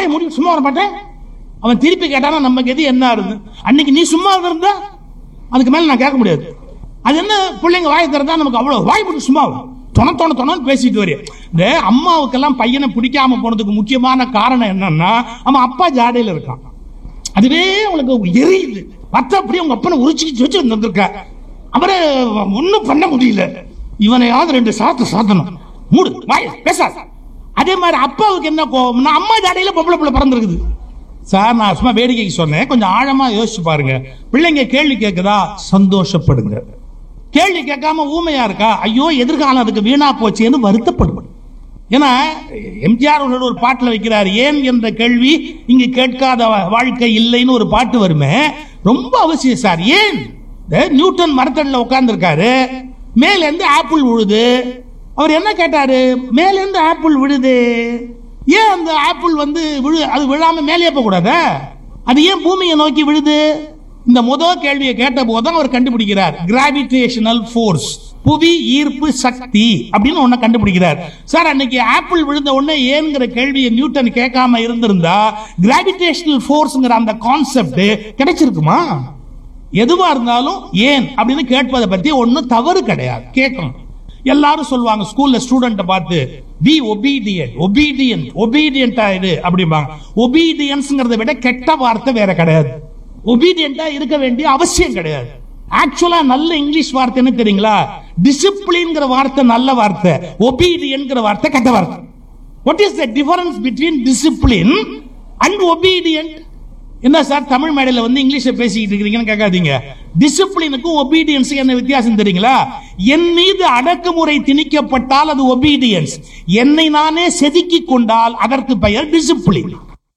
வாயை மூடி சும்மா வர மாட்டேன் அவன் திருப்பி கேட்டானா நமக்கு எது என்ன ஆகுது அன்னைக்கு நீ சும்மா இருந்தா அதுக்கு மேல நான் கேட்க முடியாது அது என்ன பிள்ளைங்க வாயை திறந்தா நமக்கு அவ்வளவு வாய் போட்டு சும்மா தொண தொண தொணன்னு பேசிட்டு வரைய இந்த அம்மாவுக்கெல்லாம் பையனை பிடிக்காம போனதுக்கு முக்கியமான காரணம் என்னன்னா அவன் அப்பா ஜாடையில இருக்கான் அதுவே அவனுக்கு எரியுது மத்த அப்படியே உங்க அப்பனை உரிச்சுக்கிச்சு வச்சு வந்திருக்க அவரை ஒண்ணும் பண்ண முடியல இவனையாவது ரெண்டு சாத்து சாத்தணும் மூடு வாய பேசாத அதே மாதிரி அப்பாவுக்கு என்ன கோவம்னா அம்மா ஜாடையில பொம்பளை பிள்ளை பிறந்திருக்குது சார் நான் சும்மா வேடிக்கைக்கு சொன்னேன் கொஞ்சம் ஆழமா யோசிச்சு பாருங்க பிள்ளைங்க கேள்வி கேட்குதா சந்தோஷப்படுங்க கேள்வி கேட்காம ஊமையா இருக்கா ஐயோ எதிர்காலம் அதுக்கு வீணா போச்சேன்னு வருத்தப்படுவேன் ஏன்னா எம்ஜிஆர் அவர்கள் ஒரு பாட்டுல வைக்கிறார் ஏன் என்ற கேள்வி இங்கு கேட்காத வா- வாழ்க்கை இல்லைன்னு ஒரு பாட்டு வருமே ரொம்ப அவசியம் சார் ஏன் இந்த நியூட்டன் மரத்தடியில் உட்கார்ந்துருக்காரு மேல இருந்து ஆப்பிள் விழுது அவர் என்ன கேட்டாரு மேல இருந்து ஆப்பிள் விழுது ஏன் அந்த ஆப்பிள் வந்து விழு அது விழாம மேலே போகக்கூடாதா அது ஏன் பூமியை நோக்கி விழுது இந்த முதல் கேள்வியை கேட்ட போதுதான் அவர் கண்டுபிடிக்கிறார் கிராவிடேஷனல் ஃபோர்ஸ் புவி ஈர்ப்பு சக்தி அப்படின்னு ஒண்ண கண்டுபிடிக்கிறார் சார் அன்னைக்கு ஆப்பிள் விழுந்த உடனே ஏன்ங்கிற கேள்வியை நியூட்டன் கேட்காம இருந்திருந்தா கிராவிடேஷனல் ஃபோர்ஸ்ங்கிற அந்த கான்செப்ட் கிடைச்சிருக்குமா எதுவா இருந்தாலும் ஏன் அப்படின்னு கேட்பதை பத்தி ஒண்ணும் தவறு கிடையாது கேட்கணும் எல்லாரும் சொல்லுவாங்க ஸ்கூல்ல ஸ்டூடெண்ட்டை பார்த்து பி ஒபீடியன்ட் ஒபீடியன்ட் ஒபீடியன்ட் ஆயிடு அப்படிம்பாங்க ஒபீடியன்ஸ்ங்கிறத விட கெட்ட வார்த்தை வேற கிடையாது ஒபீடியண்டா இருக்க வேண்டிய அவசியம் கிடையாது ஆக்சுவலா நல்ல இங்கிலீஷ் வார்த்தை என்ன தெரியுங்களா டிசிப்ளின்ங்கிற வார்த்தை நல்ல வார்த்தை ஒபீடியன்ங்கிற வார்த்தை கெட்ட வார்த்தை what is the difference between discipline and obedient என்ன சார் தமிழ் மேடையில வந்து இங்கிலீஷ்ல பேசிக்கிட்டு இருக்கீங்கன்னு கேட்காதீங்க டிசிப்ளினுக்கும் ஒபீடியன்ஸுக்கு என்ன வித்தியாசம் தெரியுங்களா என் மீது அடக்குமுறை திணிக்கப்பட்டால் அது ஒபீடியன்ஸ் என்னை நானே செதுக்கிக் கொண்டால் அதற்கு பெயர் டிசிப்ளின்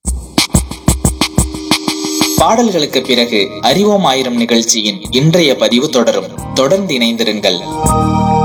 பாடல்களுக்கு பிறகு அறிவோம் ஆயிரம் நிகழ்ச்சியின் இன்றைய பதிவு தொடரும் தொடர்ந்து இணைந்திருங்கள்